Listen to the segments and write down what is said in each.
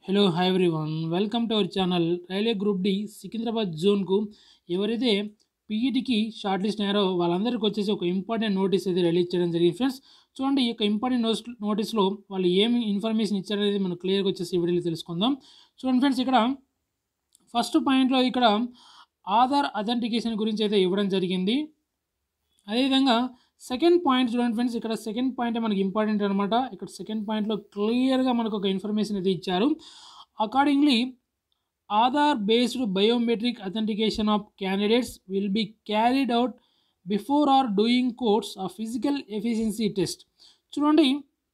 hello hi everyone welcome to our channel railway group D Secunderabad జోన్కు ఎవరైతే పీఈటీకి short list అయ్యారో వాళ్ళందరికీ వచ్చేసి ఒక ఇంపార్టెంట్ నోటీస్ అయితే రిలీజ్ చేయడం జరిగింది ఫ్రెండ్స్ చూడండి ఈ యొక్క ఇంపార్టెంట్ నోస్ నోటీస్లో వాళ్ళు ఏమి ఇన్ఫర్మేషన్ ఇచ్చారనేది మనం క్లియర్గా వచ్చేసి ఈ వీడియోలో తెలుసుకుందాం చూడండి ఫ్రెండ్స్ ఇక్కడ ఫస్ట్ పాయింట్లో ఇక్కడ ఆధార్ అథెంటికేషన్ గురించి అయితే ఇవ్వడం జరిగింది అదేవిధంగా సెకండ్ పాయింట్ చూడండి ఫ్రెండ్స్ ఇక్కడ సెకండ్ పాయింట్ మనకి ఇంపార్టెంట్ అనమాట ఇక్కడ సెకండ్ పాయింట్లో క్లియర్గా మనకు ఒక ఇన్ఫర్మేషన్ అయితే ఇచ్చారు accordingly Aadhaar based biometric authentication of candidates will be carried out before or doing course of physical efficiency test చూడండి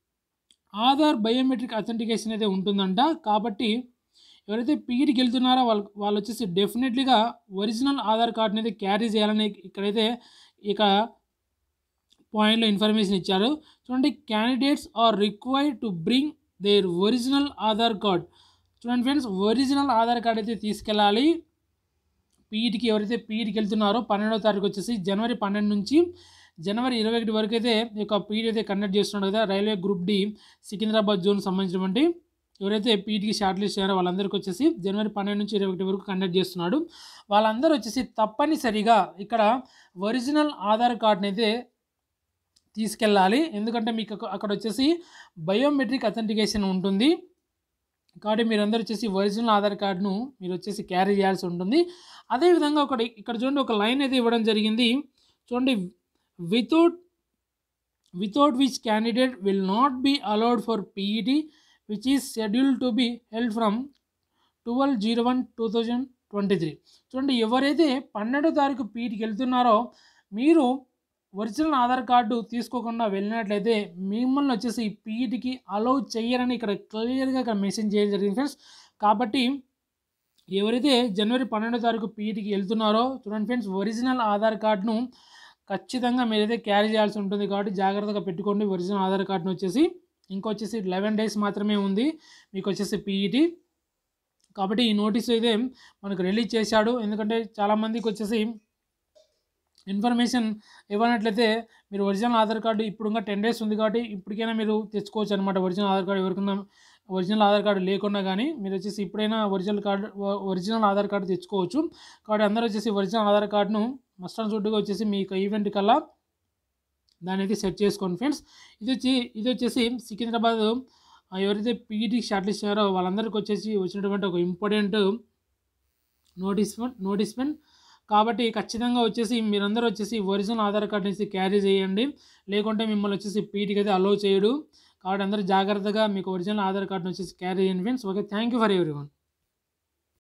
ఆధార్ బయోమెట్రిక్ అథెంటికేషన్ అయితే ఉంటుందంట కాబట్టి ఎవరైతే పీఈడికి వెళ్తున్నారో వాళ్ళు వాళ్ళు వచ్చేసి డెఫినెట్లీగా ఒరిజినల్ ఆధార్ కార్డ్ని అయితే క్యారీ చేయాలని ఇక్కడైతే ఇక పాయింట్లో ఇన్ఫర్మేషన్ ఇచ్చారు చూడండి candidates are required to bring their original Aadhaar card చూడండి ఫ్రెండ్స్ ఒరిజినల్ ఆధార్ కార్డ్ అయితే తీసుకెళ్ళాలి పీఈటీకి ఎవరైతే పీఈటీకి వెళ్తున్నారో పన్నెండవ తారీఖు వచ్చేసి జనవరి పన్నెండు నుంచి జనవరి ఇరవై ఒకటి వరకు అయితే ఈ యొక్క పీఈటీ అయితే కండక్ట్ చేస్తున్నాడు కదా railway group D Secunderabad zone సంబంధించినటువంటి ఎవరైతే పీఈటీకి షార్ట్ లిస్ట్ చేయారో వాళ్ళందరికీ వచ్చేసి జనవరి పన్నెండు నుంచి ఇరవై ఒకటి వరకు కండక్ట్ చేస్తున్నాడు వాళ్ళందరూ వచ్చేసి తప్పనిసరిగా ఇక్కడ ఒరిజినల్ ఆధార్ కార్డ్ని అయితే తీసుకెళ్ళాలి ఎందుకంటే మీకు అక్క- అక్కడ వచ్చేసి బయోమెట్రిక్ అథెంటికేషన్ ఉంటుంది కాబట్టి మీరందరూ వచ్చేసి ఒరిజినల్ ఆధార్ కార్డును మీరు వచ్చేసి క్యారీ చేయాల్సి ఉంటుంది అదేవిధంగా ఒకటి ఇక్కడ చూడండి ఒక లైన్ అయితే ఇవ్వడం జరిగింది చూడండి without without which candidate will not be allowed for PET which is scheduled to be held from twelve zero one two thousand twenty three చూడండి ఎవరైతే పన్నెండో తారీఖు పీఈటీకి వెళ్తున్నారో మీరు ఒరిజినల్ ఆధార్ కార్డు తీసుకోకుండా వెళ్ళినట్లయితే మిమ్మల్ని వచ్చేసి పీఈటీకి అలౌ చేయరని ఇక్కడ క్లియర్గా ఇక్కడ మెసేజ్ చేయడం జరిగింది ఫ్రెండ్స్ కాబట్టి ఎవరైతే జనవరి పన్నెండో తారీఖు పీఈటీకి వెళ్తున్నారో చూడండి ఫ్రెండ్స్ ఒరిజినల్ ఆధార్ కార్డును ఖచ్చితంగా మీరైతే క్యారీ చేయాల్సి ఉంటుంది కాబట్టి జాగ్రత్తగా పెట్టుకోండి ఒరిజినల్ ఆధార్ కార్డును వచ్చేసి ఇంకొచ్చేసి లెవెన్ డేస్ మాత్రమే ఉంది మీకు వచ్చేసి పీఈటీ కాబట్టి ఈ నోటీస్ అయితే మనకు రిలీజ్ చేశాడు ఎందుకంటే చాలామందికి వచ్చేసి ఇన్ఫర్మేషన్ ఇవ్వనట్లయితే మీరు ఒరిజినల్ ఆధార్ కార్డు ఇప్పుడు ఇంకా టెన్ డేస్ ఉంది కాబట్టి ఇప్పటికైనా మీరు తెచ్చుకోవచ్చు అనమాట ఒరిజినల్ ఆధార్ కార్డు ఎవరికైనా ఒరిజినల్ ఆధార్ కార్డు లేకున్నా కానీ మీరు వచ్చేసి ఇప్పుడైనా original card original Aadhaar card తెచ్చుకోవచ్చు కాబట్టి అందరూ వచ్చేసి ఒరిజినల్ ఆధార్ కార్డును మస్ట్ అండ్ షుడ్గా వచ్చేసి మీ యొక్క ఈవెంట్ కల్లా దాన్ని అయితే సెట్ చేసుకోండి ఫ్రెండ్స్ ఇది వచ్చి ఇది వచ్చేసి సికింద్రాబాద్ ఆ, ఎవరైతే పీఈటీ షార్ట్ లిస్ట్ చేయారో వాళ్ళందరికీ వచ్చేసి వచ్చినటువంటి ఒక ఇంపార్టెంట్ నోటిస్మెంట్ నోటిస్మెంట్ కాబట్టి ఖచ్చితంగా వచ్చేసి మీరందరూ వచ్చేసి ఒరిజినల్ ఆధార్ కార్డ్ నుంచి క్యారీ చేయండి లేకుంటే మిమ్మల్ని వచ్చేసి పీటీకి అయితే అలో చేయడు కాబట్టి అందరూ జాగ్రత్తగా మీకు ఒరిజినల్ ఆధార్ కార్డ్ని వచ్చేసి క్యారీ చేయండి friends okay thank you for every